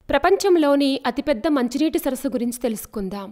ప్రపంచంలోని అతిపెద్ద మంచినీటి సరస్సు గురించి తెలుసుకుందాం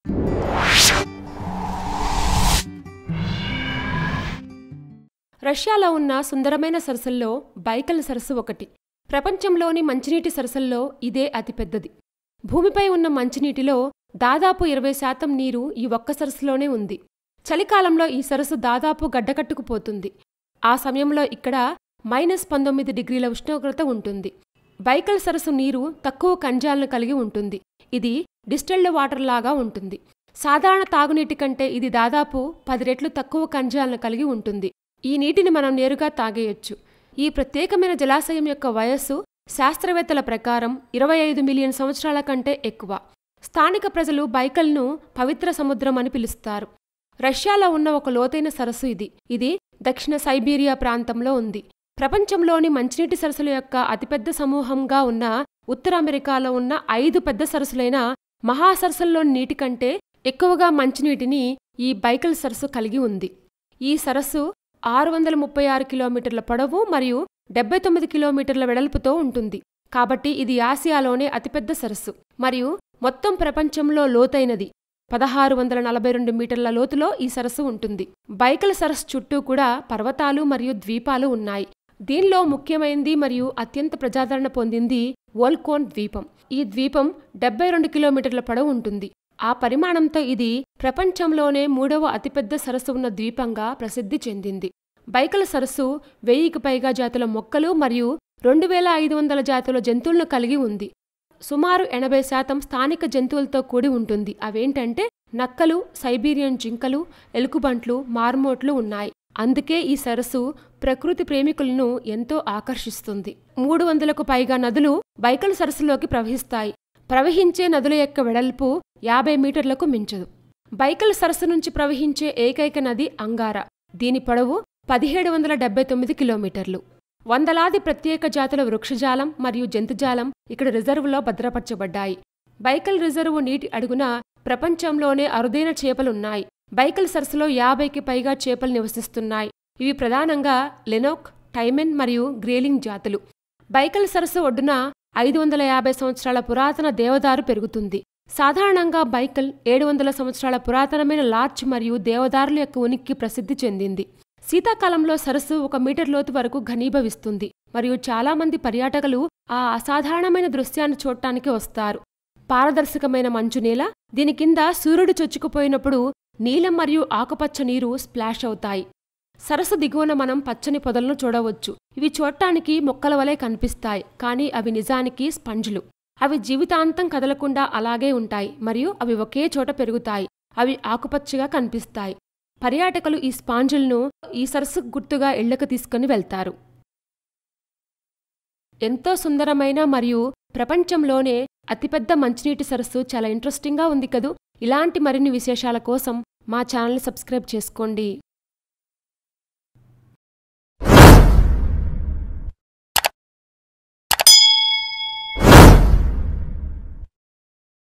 రష్యాలో ఉన్న సుందరమైన సరస్సుల్లో బైకల్ సరస్సు ఒకటి ప్రపంచంలోని మంచినీటి సరస్సుల్లో ఇదే అతిపెద్దది భూమిపై ఉన్న మంచినీటిలో దాదాపు ఇరవై శాతం నీరు ఈ ఒక్క సరస్సులోనే ఉంది చలికాలంలో ఈ సరస్సు దాదాపు గడ్డకట్టుకుపోతుంది ఆ సమయంలో ఇక్కడ మైనస్ పంతొమ్మిది డిగ్రీల ఉష్ణోగ్రత ఉంటుంది బైకల్ సరస్సు నీరు తక్కువ ఖనిజాలను కలిగి ఉంటుంది ఇది డిస్టిల్డ్ వాటర్ లాగా ఉంటుంది సాధారణ తాగునీటి కంటే ఇది దాదాపు పది రెట్లు తక్కువ ఖనిజాలను కలిగి ఉంటుంది ఈ నీటిని మనం నేరుగా తాగేయొచ్చు ఈ ప్రత్యేకమైన జలాశయం యొక్క వయస్సు శాస్త్రవేత్తల ప్రకారం ఇరవై ఐదు మిలియన్ సంవత్సరాల కంటే ఎక్కువ స్థానిక ప్రజలు బైకల్ను పవిత్ర సముద్రం అని పిలుస్తారు రష్యాలో ఉన్న ఒక లోతైన సరస్సు ఇది ఇది దక్షిణ సైబీరియా ప్రాంతంలో ఉంది ప్రపంచంలోని మంచినీటి సరస్సుల యొక్క అతిపెద్ద సమూహంగా ఉన్న ఉత్తర అమెరికాలో ఉన్న ఐదు పెద్ద సరస్సులైన మహాసరస్సుల్లోని నీటి కంటే ఎక్కువగా మంచినీటిని ఈ బైకల్ సరస్సు కలిగి ఉంది ఈ సరస్సు ఆరు వందల ముప్పై ఆరు కిలోమీటర్ల పొడవు మరియు డెబ్బై తొమ్మిది కిలోమీటర్ల వెడల్పుతో ఉంటుంది కాబట్టి ఇది ఆసియాలోనే అతిపెద్ద సరస్సు మరియు మొత్తం ప్రపంచంలో లోతైనది పదహారు వందల నలభై రెండు మీటర్ల లోతులో ఈ సరస్సు ఉంటుంది బైకల్ సరస్సు చుట్టూ కూడా పర్వతాలు మరియు ద్వీపాలు ఉన్నాయి దీనిలో ముఖ్యమైనది మరియు అత్యంత ప్రజాదరణ పొందింది వోల్కోన్ ద్వీపం ఈ ద్వీపం డెబ్బై రెండు కిలోమీటర్ల పొడవు ఉంటుంది ఆ పరిమాణంతో ఇది ప్రపంచంలోనే మూడవ అతిపెద్ద సరస్సు ఉన్న ద్వీపంగా ప్రసిద్ధి చెందింది బైకల సరస్సు వెయ్యికి పైగా జాతుల మొక్కలు మరియు రెండు వేల ఐదు వందల జాతుల జంతువులను కలిగి ఉంది సుమారు ఎనభై శాతం స్థానిక జంతువులతో కూడి ఉంటుంది అవేంటంటే నక్కలు సైబీరియన్ జింకలు ఎలుగుబంట్లు మార్మోట్లు ఉన్నాయి అందుకే ఈ సరస్సు ప్రకృతి ప్రేమికులను ఎంతో ఆకర్షిస్తుంది మూడు వందలకు పైగా నదులు బైకల్ సరస్సులోకి ప్రవహిస్తాయి ప్రవహించే నదుల యొక్క వెడల్పు యాభై మీటర్లకు మించదు బైకల్ సరస్సు నుంచి ప్రవహించే ఏకైక నది అంగారా దీని పొడవు పదిహేడు వందల డెబ్బై తొమ్మిది కిలోమీటర్లు వందలాది ప్రత్యేక జాతుల వృక్షజాలం మరియు జంతుజాలం ఇక్కడ రిజర్వులో భద్రపరచబడ్డాయి బైకల్ రిజర్వు నీటి అడుగున ప్రపంచంలోనే అరుదైన చేపలున్నాయి బైకల్ సరస్సులో యాభైకి పైగా చేపలు నివసిస్తున్నాయి ఇవి ప్రధానంగా లెనోక్ టైమెన్ మరియు గ్రేలింగ్ జాతులు బైకల్ సరస్సు ఒడ్డున ఐదు వందల యాభై సంవత్సరాల పురాతన దేవదారు పెరుగుతుంది సాధారణంగా బైకల్ ఏడు వందల సంవత్సరాల పురాతనమైన లార్చ్ మరియు దేవదారుల యొక్క ఉనికి ప్రసిద్ధి చెందింది శీతాకాలంలో సరస్సు ఒక మీటర్ లోతు వరకు ఘనీభవిస్తుంది మరియు చాలామంది పర్యాటకులు ఆ అసాధారణమైన దృశ్యాన్ని చూడటానికి వస్తారు పారదర్శకమైన మంచు నేల దీని కింద సూర్యుడు చొచ్చుకుపోయినప్పుడు నీలం మరియు ఆకుపచ్చ నీరు స్ప్లాష్ అవుతాయి సరస్సు దిగువన మనం పచ్చని పొదలను చూడవచ్చు ఇవి చూడటానికి మొక్కల వలె కనిపిస్తాయి కానీ అవి నిజానికి స్పంజులు అవి జీవితాంతం కదలకుండా అలాగే ఉంటాయి మరియు అవి ఒకే చోట పెరుగుతాయి అవి ఆకుపచ్చగా కనిపిస్తాయి పర్యాటకులు ఈ స్పాంజులను ఈ సరస్సు గుర్తుగా ఇళ్లకు తీసుకుని వెళ్తారు ఎంతో సుందరమైన మరియు ప్రపంచంలోనే అతిపెద్ద మంచినీటి సరస్సు చాలా ఇంట్రెస్టింగ్గా ఉంది కదూ ఇలాంటి మరిన్ని విశేషాల కోసం మా ఛానల్ని సబ్స్క్రైబ్ చేసుకోండి